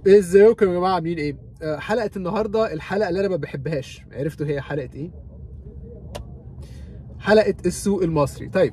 ازيكم يا جماعه عاملين ايه آه، حلقه النهارده الحلقه اللي انا ما بحبهاش عرفتوا هي حلقه ايه حلقه السوق المصري طيب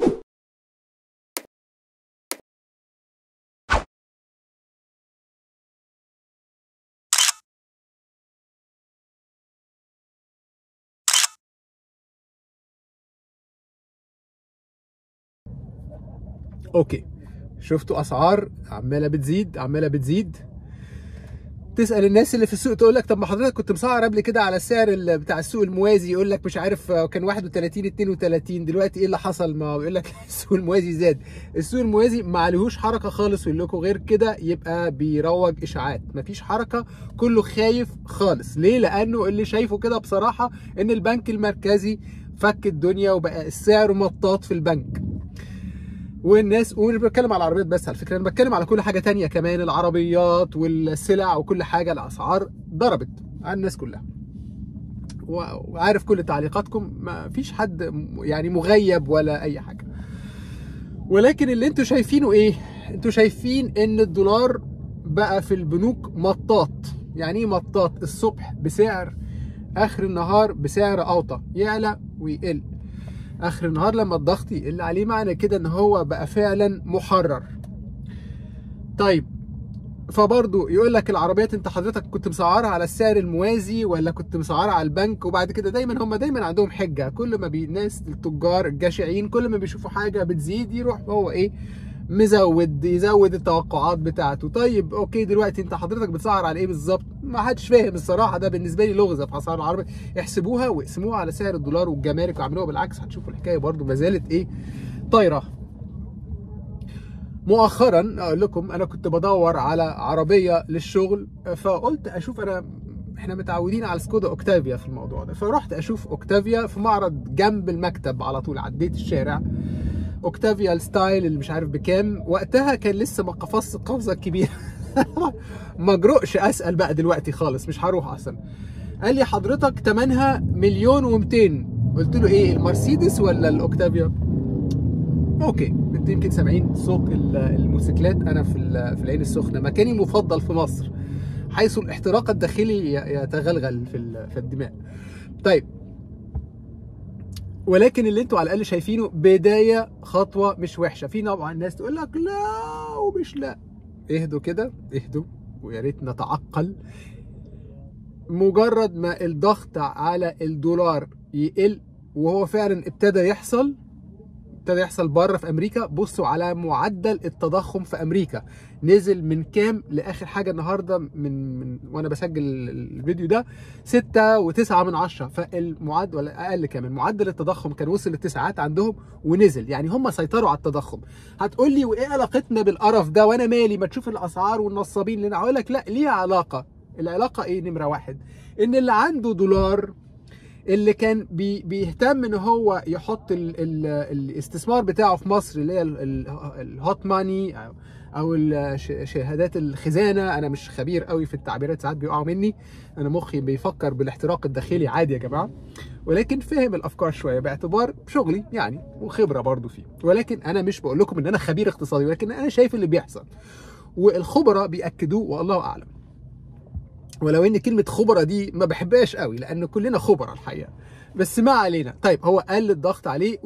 اوكي شفتوا اسعار عماله بتزيد عماله بتزيد تسال الناس اللي في السوق تقول لك طب ما حضرتك كنت مسعر قبل كده على السعر ال- بتاع السوق الموازي يقول لك مش عارف آه، كان 31 32 دلوقتي ايه اللي حصل ما هو يقول لك السوق الموازي زاد السوق الموازي ما عليهوش حركه خالص ويقول لكم غير كده يبقى بيروج اشاعات مفيش حركه كله خايف خالص ليه لانه اللي شايفه كده بصراحه ان البنك المركزي فك الدنيا وبقى السعر مطاط في البنك والناس ومش بتكلم على العربيات بس على فكره انا بتكلم على كل حاجه تانية كمان العربيات والسلع وكل حاجه الاسعار ضربت على الناس كلها و- وعارف كل تعليقاتكم ما فيش حد م- يعني مغيب ولا اي حاجه ولكن اللي انتوا شايفينه ايه انتوا شايفين ان الدولار بقى في البنوك مطاط يعني ايه مطاط الصبح بسعر اخر النهار بسعر اوطى يعلى ويقل اخر النهار لما الضغط يقل عليه معنى كده ان هو بقى فعلا محرر طيب فبرضه يقول لك العربيات انت حضرتك كنت مسعرها على السعر الموازي ولا كنت مسعرها على البنك وبعد كده دايما هم دايما عندهم حجه كل ما بي الناس التجار الجشعين كل ما بيشوفوا حاجه بتزيد يروح هو ايه مزود يزود التوقعات بتاعته طيب اوكي دلوقتي انت حضرتك بتسعر على ايه بالظبط ما حدش فاهم الصراحه ده بالنسبه لي لغز في اسعار العربية احسبوها واقسموها على سعر الدولار والجمارك واعملوها بالعكس هتشوفوا الحكايه برضو ما زالت ايه طايره مؤخرا اقول لكم انا كنت بدور على عربيه للشغل فقلت اشوف انا احنا متعودين على سكودا اوكتافيا في الموضوع ده فرحت اشوف اوكتافيا في معرض جنب المكتب على طول عديت الشارع اوكتافيا الستايل اللي مش عارف بكام وقتها كان لسه ما قفزت القفزه الكبيره ما جرؤش اسال بقى دلوقتي خالص مش هروح اصلا قال لي حضرتك تمنها مليون و200 قلت له ايه المرسيدس ولا الاوكتافيا اوكي انتوا يمكن سامعين صوت ال- الموتوسيكلات انا في ال- في العين السخنه مكاني المفضل في مصر حيث الاحتراق الداخلي ي- يتغلغل في ال- في الدماء طيب ولكن اللي انتوا على الاقل شايفينه بدايه خطوه مش وحشه في طبعا ناس تقول لك لا ومش لا اهدوا كده اهدوا ويا ريت نتعقل مجرد ما الضغط على الدولار يقل وهو فعلا ابتدى يحصل ابتدى يحصل بره في امريكا بصوا على معدل التضخم في امريكا نزل من كام لاخر حاجه النهارده من, من وانا بسجل الفيديو ده 6 و9 من عشرة فالمعدل ولا اقل كمان معدل التضخم كان وصل للتسعات عندهم ونزل يعني هم سيطروا على التضخم هتقول لي وايه علاقتنا بالقرف ده وانا مالي ما تشوف الاسعار والنصابين اللي انا هقول لك لا ليها علاقه العلاقه ايه نمره واحد ان اللي عنده دولار اللي كان بي بيهتم ان هو يحط ال ال الاستثمار بتاعه في مصر اللي هي ال- ال- الهوت ماني او او الش- شهادات الخزانه انا مش خبير قوي في التعبيرات ساعات بيقعوا مني انا مخي بيفكر بالاحتراق الداخلي عادي يا جماعه ولكن فهم الافكار شويه باعتبار شغلي يعني وخبره برضو فيه ولكن انا مش بقول لكم ان انا خبير اقتصادي ولكن انا شايف اللي بيحصل والخبراء بياكدوه والله اعلم ولو ان كلمه خبراء دي ما بحبهاش قوي لان كلنا خبراء الحقيقه بس ما علينا طيب هو قل الضغط عليه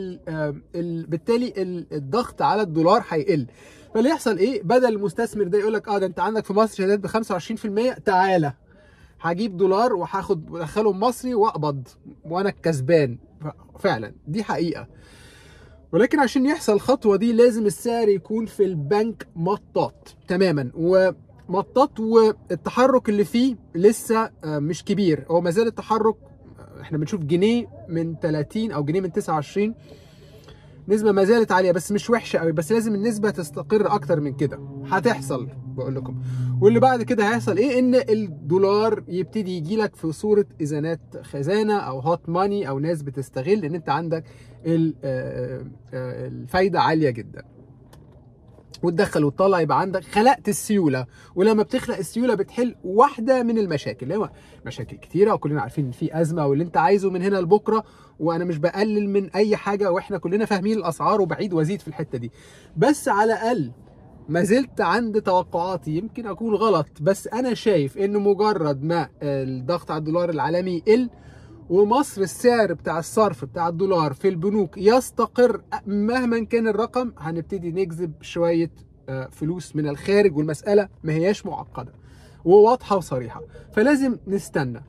وبالتالي الضغط على الدولار هيقل فاللي يحصل ايه بدل المستثمر ده يقول لك اه ده انت عندك في مصر شهادات ب 25% تعالى هجيب دولار وهاخد ادخلهم مصري واقبض وانا الكسبان ف- فعلا دي حقيقه ولكن عشان يحصل الخطوه دي لازم السعر يكون في البنك مطاط تماما ومطاط والتحرك اللي فيه لسه آه، مش كبير هو ما زال التحرك آه، احنا بنشوف جنيه من 30 او جنيه من 29 نسبة ما زالت عالية بس مش وحشة قوي بس لازم النسبة تستقر أكتر من كده هتحصل بقول لكم واللي بعد كده هيحصل إيه إن الدولار يبتدي يجي لك في صورة إذانات خزانة أو هوت ماني أو ناس بتستغل إن أنت عندك ال- آه، آه، الفايدة عالية جدا وتدخل وتطلع يبقى عندك خلقت السيوله ولما بتخلق السيوله بتحل واحده من المشاكل اللي هو مشاكل كتيره وكلنا عارفين ان في ازمه واللي انت عايزه من هنا لبكره وانا مش بقلل من اي حاجه واحنا كلنا فاهمين الاسعار وبعيد وازيد في الحته دي بس على الاقل ما زلت عند توقعاتي يمكن اكون غلط بس انا شايف انه مجرد ما الضغط على الدولار العالمي يقل ومصر السعر بتاع الصرف بتاع الدولار في البنوك يستقر مهما كان الرقم هنبتدي نجذب شويه فلوس من الخارج والمساله ما هياش معقده وواضحه وصريحه فلازم نستنى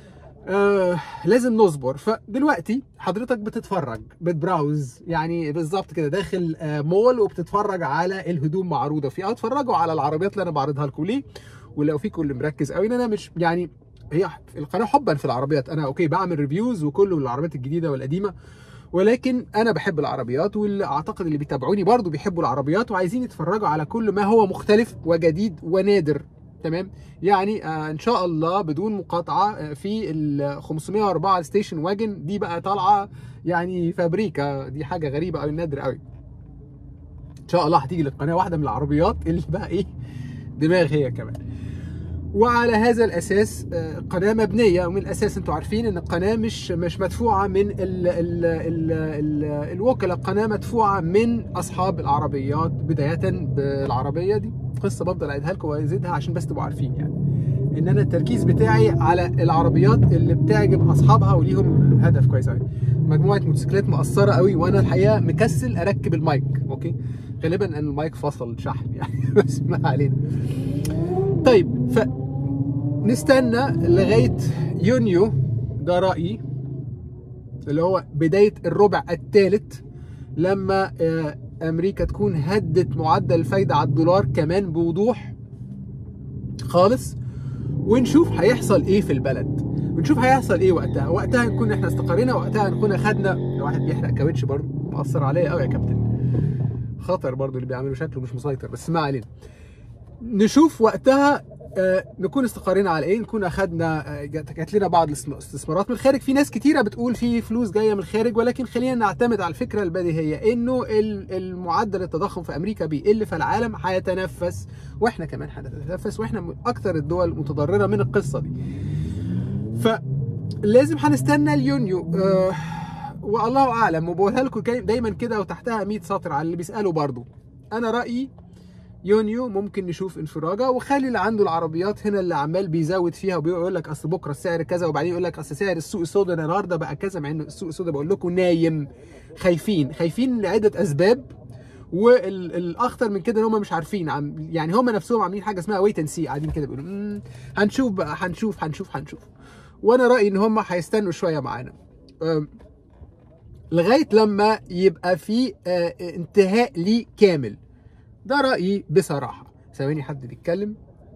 آه لازم نصبر فدلوقتي حضرتك بتتفرج بتبراوز يعني بالظبط كده داخل آه مول وبتتفرج على الهدوم معروضه فيه او اتفرجوا على العربيات اللي انا بعرضها لكم ليه ولو فيكم اللي مركز قوي ان انا مش يعني هي القناه حبا في العربيات انا اوكي بعمل ريفيوز وكله العربيات الجديده والقديمه ولكن انا بحب العربيات واللي اعتقد اللي بيتابعوني برضو بيحبوا العربيات وعايزين يتفرجوا على كل ما هو مختلف وجديد ونادر تمام يعني آه ان شاء الله بدون مقاطعه آه في ال 504 ستيشن واجن دي بقى طالعه يعني فابريكا دي حاجه غريبه قوي نادر قوي ان شاء الله هتيجي للقناه واحده من العربيات اللي بقى ايه دماغ هي كمان وعلى هذا الاساس قناه مبنيه ومن الاساس انتم عارفين ان القناه مش مش مدفوعه من ال ال ال ال الوكلاء القناه مدفوعه من اصحاب العربيات بدايه بالعربيه دي قصه بفضل اعيدها لكم وازيدها عشان بس تبقوا عارفين يعني ان انا التركيز بتاعي على العربيات اللي بتعجب اصحابها وليهم هدف كويس قوي مجموعه موتوسيكلات مقصره قوي وانا الحقيقه مكسل اركب المايك اوكي غالبا ان المايك فصل شحن يعني بس ما علينا طيب ف نستنى لغايه يونيو ده رايي اللي هو بدايه الربع الثالث لما امريكا تكون هدت معدل الفايده على الدولار كمان بوضوح خالص ونشوف هيحصل ايه في البلد ونشوف هيحصل ايه وقتها وقتها نكون احنا استقرينا وقتها نكون اخدنا واحد بيحرق كاوتش برضه مأثر عليا قوي يا كابتن خطر برضه اللي بيعمله شكله مش مسيطر بس ما علينا نشوف وقتها آه نكون استقرينا على ايه نكون اخدنا آه جات لنا بعض الاستثمارات من الخارج في ناس كتيره بتقول في فلوس جايه من الخارج ولكن خلينا نعتمد على الفكره البديهيه انه المعدل التضخم في امريكا بيقل فالعالم هيتنفس واحنا كمان هنتنفس واحنا من اكثر الدول متضرره من القصه دي فلازم هنستنى اليونيو آه والله اعلم وبقولها لكم دايما كده وتحتها 100 سطر على اللي بيسالوا برضو انا رايي يونيو ممكن نشوف انفراجه وخلي اللي عنده العربيات هنا اللي عمال بيزود فيها وبيقول لك اصل بكره السعر كذا وبعدين يقول لك اصل سعر السوق السوداء النهارده بقى كذا مع انه السوق السوداء بقول لكم نايم خايفين خايفين لعده اسباب والاخطر من كده ان هم مش عارفين عم يعني هم نفسهم عاملين حاجه اسمها ويت اند سي قاعدين كده بيقولوا هنشوف بقى هنشوف هنشوف هنشوف وانا رايي ان هم هيستنوا شويه معانا لغايه لما يبقى في انتهاء ليه كامل ده رايي بصراحه ثواني حد بيتكلم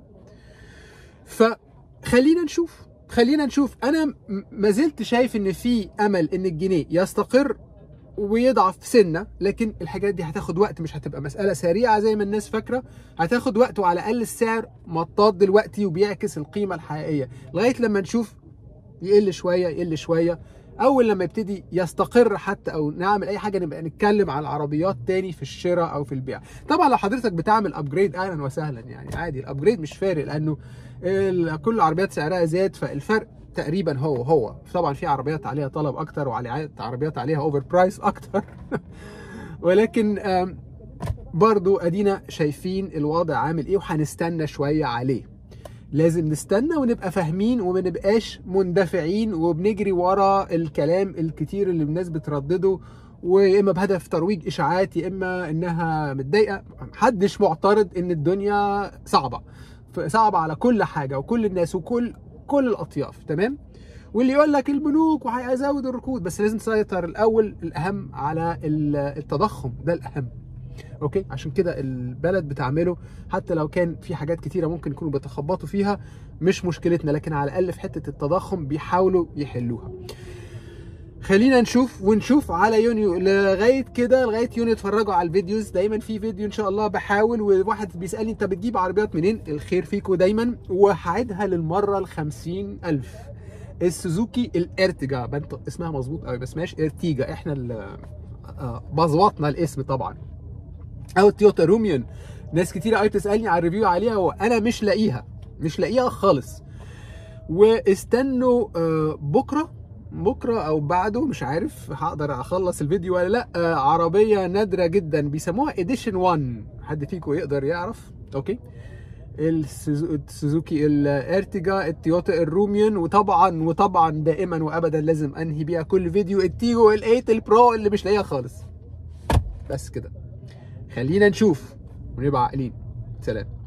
فخلينا نشوف خلينا نشوف انا ما زلت شايف ان في امل ان الجنيه يستقر ويضعف سنه لكن الحاجات دي هتاخد وقت مش هتبقى مساله سريعه زي ما الناس فاكره هتاخد وقت وعلى الاقل السعر مطاط دلوقتي وبيعكس القيمه الحقيقيه لغايه لما نشوف يقل شويه يقل شويه اول لما يبتدي يستقر حتى او نعمل اي حاجه نبقى نتكلم على العربيات تاني في الشراء او في البيع طبعا لو حضرتك بتعمل ابجريد اهلا وسهلا يعني عادي الابجريد مش فارق لانه كل العربيات سعرها زاد فالفرق تقريبا هو هو طبعا في عربيات عليها طلب اكتر وعربيات عليها اوفر برايس اكتر ولكن برضو ادينا شايفين الوضع عامل ايه وهنستنى شويه عليه لازم نستنى ونبقى فاهمين وما نبقاش مندفعين وبنجري ورا الكلام الكتير اللي الناس بتردده ويا اما بهدف ترويج اشاعات يا اما انها متضايقه محدش معترض ان الدنيا صعبه صعبه على كل حاجه وكل الناس وكل كل الاطياف تمام واللي يقول لك البنوك وهيزود الركود بس لازم تسيطر الاول الاهم على التضخم ده الاهم اوكي عشان كده البلد بتعمله حتى لو كان في حاجات كتيره ممكن يكونوا بيتخبطوا فيها مش مشكلتنا لكن على الاقل في حته التضخم بيحاولوا يحلوها خلينا نشوف ونشوف على يونيو لغايه كده لغايه يونيو اتفرجوا على الفيديوز دايما في فيديو ان شاء الله بحاول وواحد بيسالني انت بتجيب عربيات منين الخير فيكم دايما وهعيدها للمره ال ألف السوزوكي الارتجا بنت اسمها مظبوط قوي بس ماشي ارتيجا احنا اللي بظبطنا الاسم طبعا او التويوتا روميون ناس كتير قوي بتسالني على الريفيو عليها وانا مش لاقيها مش لاقيها خالص واستنوا بكره بكره او بعده مش عارف هقدر اخلص الفيديو ولا لا آه، عربيه نادره جدا بيسموها اديشن 1 حد فيكم يقدر يعرف اوكي السوزو- السوزوكي الارتيجا التويوتا الروميون وطبعا وطبعا دائما وابدا لازم انهي بيها كل فيديو التيجو ال8 البرو اللي مش لاقيها خالص بس كده خلينا نشوف ونبقى عاقلين سلام